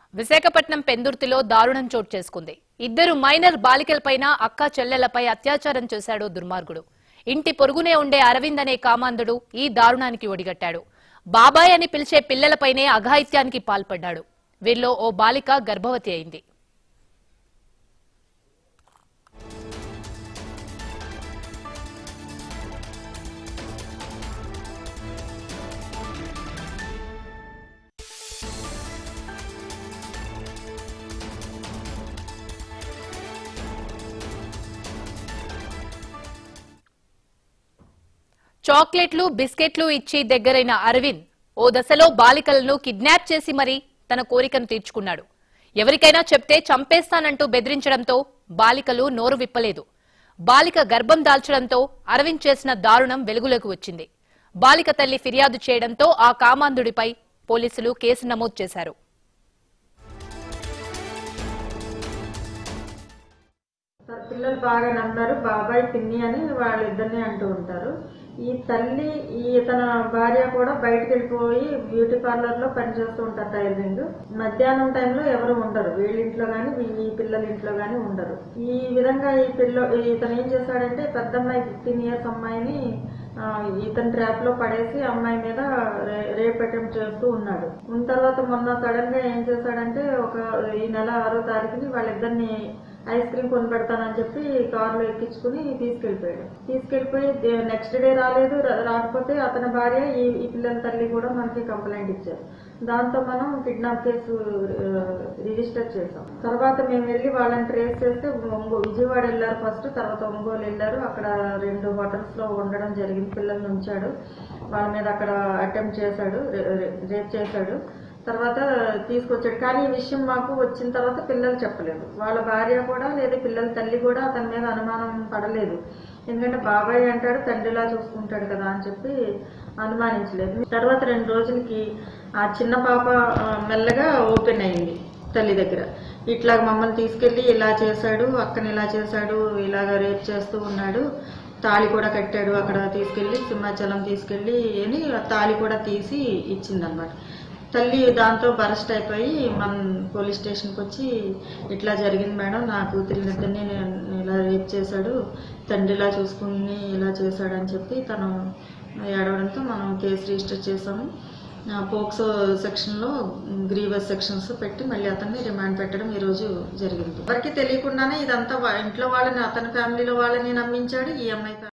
విశాఖపట్నం పెందుర్తిలో దారుణం చోటు చేసుకుంది ఇద్దరు మైనర్ బాలికలపైన అక్క చెల్లెలపై అత్యాచారం చేశాడు దుర్మార్గుడు ఇంటి పొరుగునే ఉండే అరవింద్ అనే కామాంధుడు ఈ దారుణానికి ఒడిగట్టాడు బాబాయ్ అని పిలిచే పిల్లలపైనే అఘాయిత్యానికి పాల్పడ్డాడు వీరిలో ఓ బాలిక గర్భవతి అయింది చాక్లెట్లు బిస్కెట్లు ఇచ్చి దగ్గరైన అరవింద్ ఓ దశలో బాలికలను కిడ్నాప్ చేసి మరీ తన కోరికను తీర్చుకున్నాడు ఎవరికైనా చెప్తే చంపేస్తానంటూ బెదిరించడంతో బాలికలు నోరు విప్పలేదు బాలిక గర్భం దాల్చడంతో అరవింద్ చేసిన దారుణం వెలుగులోకి వచ్చింది బాలిక తల్లి ఫిర్యాదు చేయడంతో ఆ కామాంధుడిపై పోలీసులు కేసు నమోదు చేశారు సార్ పిల్లలు బాగా నమ్మారు బాబాయ్ పిన్ని అని వాళ్ళిద్దరిని అంటూ ఉంటారు ఈ తల్లి ఈ తన భార్య కూడా బయటకు వెళ్ళిపోయి బ్యూటీ పార్లర్ లో పనిచేస్తూ ఉంటారు టైలరింగ్ మధ్యాహ్నం టైంలో ఎవరు ఉండరు వీళ్ళ ఇంట్లో గాని ఈ పిల్లల ఇంట్లో గాని ఉండరు ఈ విధంగా ఈ పిల్ల ఇతను ఏం చేశాడంటే పెద్ద అమ్మాయి ఫిఫ్టీన్ ఇయర్స్ అమ్మాయిని ఆ, ఇతని ట్రాప్ లో పడేసి అమ్మాయి మీద రే- రేప్ అటెంప్ట్ చేస్తూ ఉన్నాడు ఉన్న తర్వాత మొన్న సడన్ గా ఏం చేశాడంటే ఒక ఈ నెల ఆరో తారీఖుని వాళ్ళిద్దరిని ఐస్ క్రీమ్ కొని పెడతానని చెప్పి కారులో ఎక్కించుకుని తీసుకెళ్లిపోయాడు తీసుకెళ్లిపోయి నెక్స్ట్ డే రాలేదు రా- రాకపోతే అతని భార్య ఈ ఈ పిల్లల తల్లి కూడా మనకి కంప్లైంట్ ఇచ్చారు దాంతో మనం కిడ్నాప్ కేసు ఆ, రిజిస్టర్ చేసాం తర్వాత మేము వెళ్ళి వాళ్ళని ట్రేస్ చేస్తే ఒంగో విజయవాడ వెళ్ళారు ఫస్ట్ తర్వాత ఒంగోలు వెళ్ళారు అక్కడ రెండు హోటల్స్ లో ఉండడం జరిగింది పిల్లల్ని ఉంచాడు వాళ్ళ మీద అక్కడ అటెంప్ట్ చేశాడు రే- రే- రేప్ చేశాడు తర్వాత తీసుకొచ్చాడు కానీ ఈ విషయం మాకు వచ్చిన తర్వాత పిల్లలు చెప్పలేదు వాళ్ళ భార్య కూడా లేదా పిల్లల తల్లి కూడా అతని మీద అనుమానం పడలేదు ఎందుకంటే బాబాయ్ అంటాడు తండ్రిలా చూసుకుంటాడు కదా అని చెప్పి అనుమానించలేదు తర్వాత రెండు రోజులకి ఆ చిన్న పాప ఆ, మెల్లగా ఓపెన్ అయింది తల్లి దగ్గర ఇట్లా మమ్మల్ని తీసుకెళ్లి ఇలా చేశాడు అక్కని ఇలా చేశాడు ఇలాగ రేప్ చేస్తూ ఉన్నాడు తాళి కూడా కట్టాడు అక్కడ తీసుకెళ్లి సింహాచలం తీసుకెళ్లి అని ఆ తాళి కూడా తీసి ఇచ్చిందన్నమాట తల్లి దాంతో బరస్ట్ అయిపోయి మన పోలీస్ స్టేషన్కి వచ్చి ఇట్లా జరిగింది మేడం నా కూతురిని ఇద్దరిని నేను ఇలా రేప్ చేశాడు తండ్రిలా చూసుకుని ఇలా చేశాడు అని చెప్పి తను ఏడవడంతో మనం కేసు రిజిస్టర్ చేసాము ఆ, పోక్సో సెక్షన్లో గ్రీవస్ సెక్షన్స్ పెట్టి మళ్ళీ అతన్ని రిమాండ్ పెట్టడం ఈ రోజు జరిగింది ఎవరికి తెలియకుండానే ఇదంతా వా- ఇంట్లో వాళ్ళని అతని ఫ్యామిలీలో వాళ్ళని నమ్మించాడు ఈ అమ్మాయి